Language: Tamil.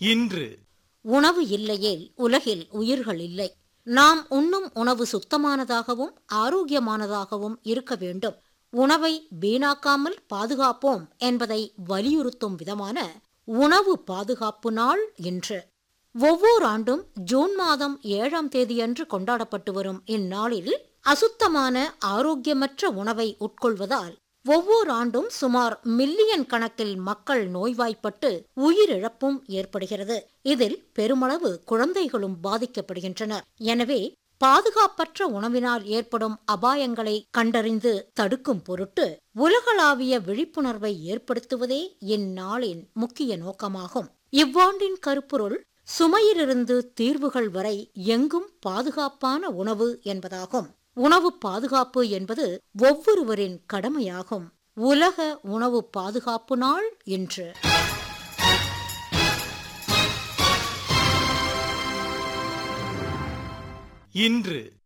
இன்று உணவு இல்லையேல் உலகில் உயிர்கள் இல்லை நாம் உண்ணும் உணவு சுத்தமானதாகவும் ஆரோக்கியமானதாகவும் இருக்க வேண்டும் உணவை வீணாக்காமல் பாதுகாப்போம் என்பதை வலியுறுத்தும் விதமான உணவு பாதுகாப்பு நாள் இன்று ஒவ்வொரு ஆண்டும் ஜூன் மாதம் ஏழாம் தேதியன்று கொண்டாடப்பட்டு வரும் இந்நாளில் அசுத்தமான ஆரோக்கியமற்ற உணவை உட்கொள்வதால் ஒவ்வொரு ஆண்டும் சுமார் மில்லியன் கணக்கில் மக்கள் நோய்வாய்ப்பட்டு உயிரிழப்பும் ஏற்படுகிறது இதில் பெருமளவு குழந்தைகளும் பாதிக்கப்படுகின்றனர் எனவே பாதுகாப்பற்ற உணவினால் ஏற்படும் அபாயங்களை கண்டறிந்து தடுக்கும் பொருட்டு உலகளாவிய விழிப்புணர்வை ஏற்படுத்துவதே இந்நாளின் முக்கிய நோக்கமாகும் இவ்வாண்டின் கருப்பொருள் சுமையிலிருந்து தீர்வுகள் வரை எங்கும் பாதுகாப்பான உணவு என்பதாகும் உணவு பாதுகாப்பு என்பது ஒவ்வொருவரின் கடமையாகும் உலக உணவு பாதுகாப்பு நாள் இன்று இன்று